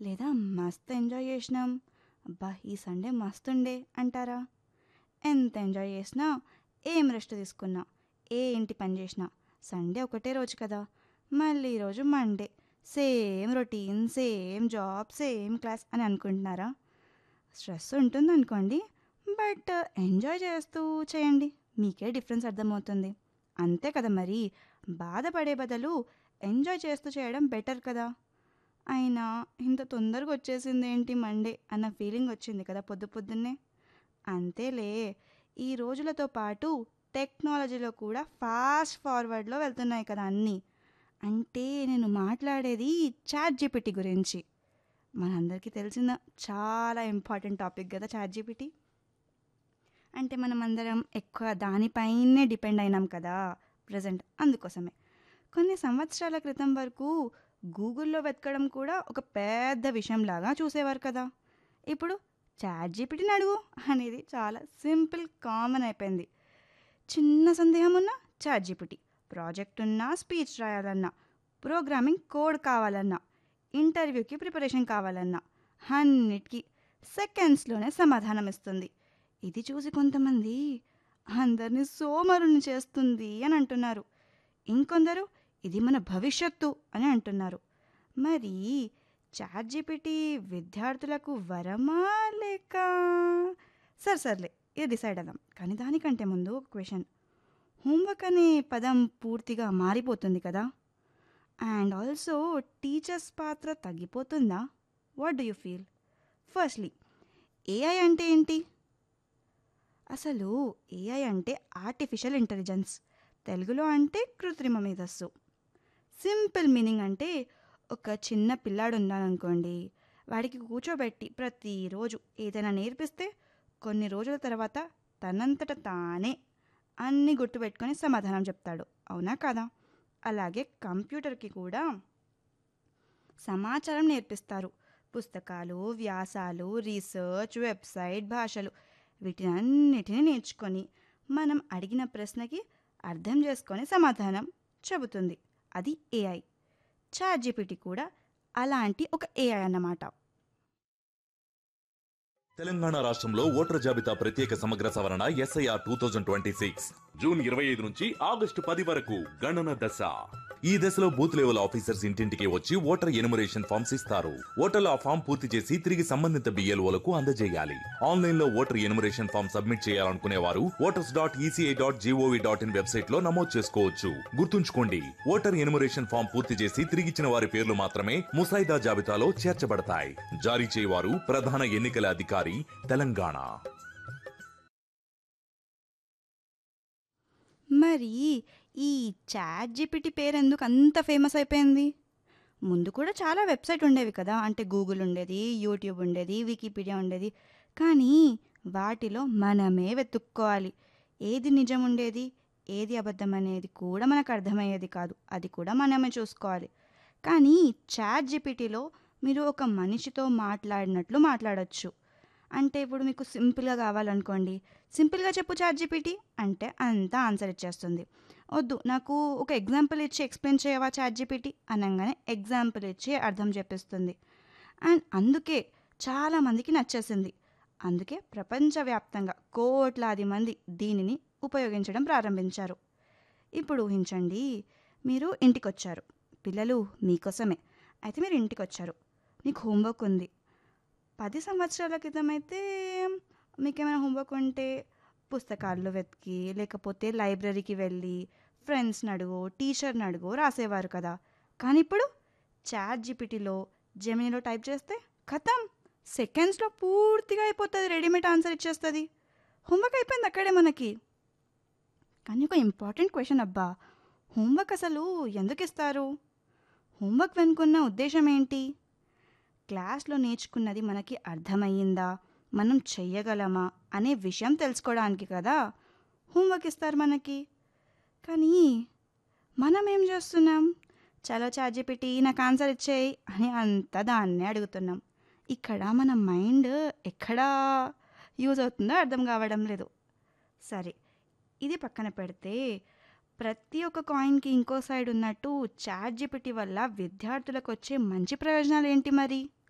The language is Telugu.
లేదా మస్తు ఎంజాయ్ చేసినాం అబ్బా ఈ సండే మస్తుండే అంటారా ఎంత ఎంజాయ్ చేసినా ఏం రెస్ట్ తీసుకున్నా ఏ ఇంటి పని చేసినా సండే ఒకటే రోజు కదా మళ్ళీ ఈరోజు Monday same routine same job same class అని అనుకుంటున్నారా స్ట్రెస్ ఉంటుంది అనుకోండి బట్ ఎంజాయ్ చేస్తూ చేయండి మీకే డిఫరెన్స్ అర్థమవుతుంది అంతే కదా మరి బాధపడే బదులు ఎంజాయ్ చేస్తూ చేయడం బెటర్ కదా అయినా ఇంత తొందరగా వచ్చేసింది ఏంటి మండే అన్న ఫీలింగ్ వచ్చింది కదా పొద్దు పొద్దున్నే అంతేలే ఈ రోజులతో పాటు టెక్నాలజీలో కూడా ఫాస్ట్ ఫార్వర్డ్లో వెళ్తున్నాయి కదా అన్నీ అంటే నేను మాట్లాడేది చాట్ జీపీటీ గురించి మనందరికీ తెలిసిన చాలా ఇంపార్టెంట్ టాపిక్ కదా చాట్ జీపీటీ అంటే మనం అందరం ఎక్కువ దానిపైనే డిపెండ్ అయినాం కదా ప్రజెంట్ అందుకోసమే కొన్ని సంవత్సరాల క్రితం వరకు గూగుల్లో వెతకడం కూడా ఒక పెద్ద విషయంలాగా చూసేవారు కదా ఇప్పుడు చాట్ జీపీటీని అడుగు అనేది చాలా సింపుల్ కామన్ అయిపోయింది చిన్న సందేహం ఉన్నా చాట్ జీపీటీ ప్రాజెక్ట్ ఉన్నా స్పీచ్ రాయాలన్నా ప్రోగ్రామింగ్ కోడ్ కావాలన్నా ఇంటర్వ్యూకి ప్రిపరేషన్ కావాలన్నా అన్నిటికీ సెకండ్స్లోనే సమాధానం ఇస్తుంది ఇది చూసి కొంతమంది అందరినీ సోమరుని చేస్తుంది అని అంటున్నారు ఇంకొందరు ఇది మన భవిష్యత్తు అని అంటున్నారు మరి చాట్ జీపీటీ విద్యార్థులకు వరమా లేక సరే సర్లే ఇది డిసైడ్ అవ్దాం కానీ దానికంటే ముందు ఒక క్వశ్చన్ హోంవర్క్ అనే పదం పూర్తిగా మారిపోతుంది కదా అండ్ ఆల్సో టీచర్స్ పాత్ర తగ్గిపోతుందా what do you feel firstly AI అంటే ఏంటి అసలు ఏఐ అంటే ఆర్టిఫిషియల్ ఇంటెలిజెన్స్ తెలుగులో అంటే కృత్రిమ మేధస్సు సింపుల్ మీనింగ్ అంటే ఒక చిన్న పిల్లాడు ఉన్నాడనుకోండి వాడికి కూర్చోబెట్టి ప్రతిరోజు ఏదైనా నేర్పిస్తే కొన్ని రోజుల తర్వాత తనంతట తానే అన్నీ గుర్తుపెట్టుకొని సమాధానం చెప్తాడు అవునా కదా అలాగే కంప్యూటర్కి కూడా సమాచారం నేర్పిస్తారు పుస్తకాలు వ్యాసాలు రీసెర్చ్ వెబ్సైట్ భాషలు వీటినన్నిటిని నేర్చుకొని మనం అడిగిన ప్రశ్నకి అర్థం చేసుకొని సమాధానం చెబుతుంది అది ఏఐ చాట్ జీపీటీ కూడా అలాంటి ఒక ఏఐ అన్నమాట తెలంగాణ రాష్ట్రంలో ఓటర్ జాబితా ప్రత్యేక సమగ్ర సవరణ SIR two thousand twenty six June ఇరవై ఐదు నుంచి ఆగస్టు పది వరకు గణన దశ ఈ దశలో బూత్ లెవెల్ ఆఫీసర్స్ ఇంటింటికి వచ్చి ఓటర్ ఎనుమరేషన్ ఫామ్స్ ఇస్తారు ఓటర్లు ఆ ఫామ్ పూర్తి చేసి తిరిగి సంబంధిత బిఎల్ఓలకు అందజేయాలి ఆన్లైన్ లో ఓటర్ ఎనుమరేషన్ ఫామ్ సబ్మిట్ చేయాలనుకునే వారు voters dot ECI dot GOV dot in website లో నమోదు చేసుకోవచ్చు గుర్తుంచుకోండి ఓటర్ ఎనుమరేషన్ ఫామ్ పూర్తి చేసి తిరిగిచ్చిన వారి పేర్లు మాత్రమే ముసాయిదా జాబితాలో చేర్చబడతాయి జారీ చేయవారు ప్రధాన ఎన్నికల అధికారి తెలంగాణ మరి ఈ చాట్ జీపీటీ పేరు ఎందుకు అంత ఫేమస్ అయిపోయింది ముందు కూడా చాలా వెబ్సైట్ ఉండేవి కదా అంటే గూగుల్ ఉండేది యూట్యూబ్ ఉండేది వికీపీడియా ఉండేది కానీ వాటిలో మనమే వెతుక్కోవాలి ఏది నిజం ఉండేది ఏది అబద్ధం అనేది కూడా మనకు అర్థమయ్యేది కాదు అది కూడా మనమే చూసుకోవాలి కానీ చాట్ జీపీటీలో మీరు ఒక మనిషితో మాట్లాడినట్లు మాట్లాడొచ్చు అంటే ఇప్పుడు మీకు సింపుల్గా కావాలనుకోండి సింపుల్గా చెప్పు చాట్ జీపీటీ అంటే అంతా ఆన్సర్ ఇచ్చేస్తుంది వద్దు నాకు ఒక ఎగ్జాంపుల్ ఇచ్చి ఎక్స్ప్లెయిన్ చేయవా చాట్ జీపీటీ అనగానే ఎగ్జాంపుల్ ఇచ్చి అర్థం చెప్పిస్తుంది అండ్ అందుకే చాలామందికి నచ్చేసింది అందుకే ప్రపంచవ్యాప్తంగా కోట్లాది మంది దీనిని ఉపయోగించడం ప్రారంభించారు ఇప్పుడు ఊహించండి మీరు ఇంటికి వచ్చారు పిల్లలు మీకోసమే అయితే మీరు ఇంటికి వచ్చారు మీకు హోంవర్క్ ఉంది పది సంవత్సరాల క్రితం అయితే మీకు ఏమైనా హోంవర్క్ ఉంటే పుస్తకాల్లో వెతికి లేకపోతే లైబ్రరీకి వెళ్ళి ఫ్రెండ్స్ని అడుగు టీచర్ని అడుగు రాసేవారు కదా కానీ ఇప్పుడు చాట్ జీపీటీలో జెమినీలో టైప్ చేస్తే ఖతం సెకండ్స్లో పూర్తిగా అయిపోతుంది రెడీమేడ్ ఆన్సర్ ఇచ్చేస్తుంది హోంవర్క్ అయిపోయింది అక్కడే మనకి కానీ ఒక ఇంపార్టెంట్ క్వశ్చన్ అబ్బా హోంవర్క్ అసలు ఎందుకు ఇస్తారు హోంవర్క్ వెనుకున్న ఉద్దేశం ఏంటి క్లాస్లో నేర్చుకున్నది మనకి అర్థమయ్యిందా మనం చెయ్యగలమా అనే విషయం తెలుసుకోవడానికి కదా హోంవర్క్ ఇస్తారు మనకి కానీ మనం ఏం చేస్తున్నాం చలో చార్జిపిటి నాకు ఆన్సర్ ఇచ్చేయి అని అంత దాన్నే అడుగుతున్నాం ఇక్కడ మన మైండ్ ఎక్కడా యూజ్ అవుతుందో అర్థం కావడం లేదు సరే ఇది పక్కన పెడితే ప్రతి ఒక్క కాయిన్కి ఇంకో సైడ్ ఉన్నట్టు చాట్ జీపీటీ వల్ల విద్యార్థులకు వచ్చే మంచి ప్రయోజనాలు ఏంటి మరి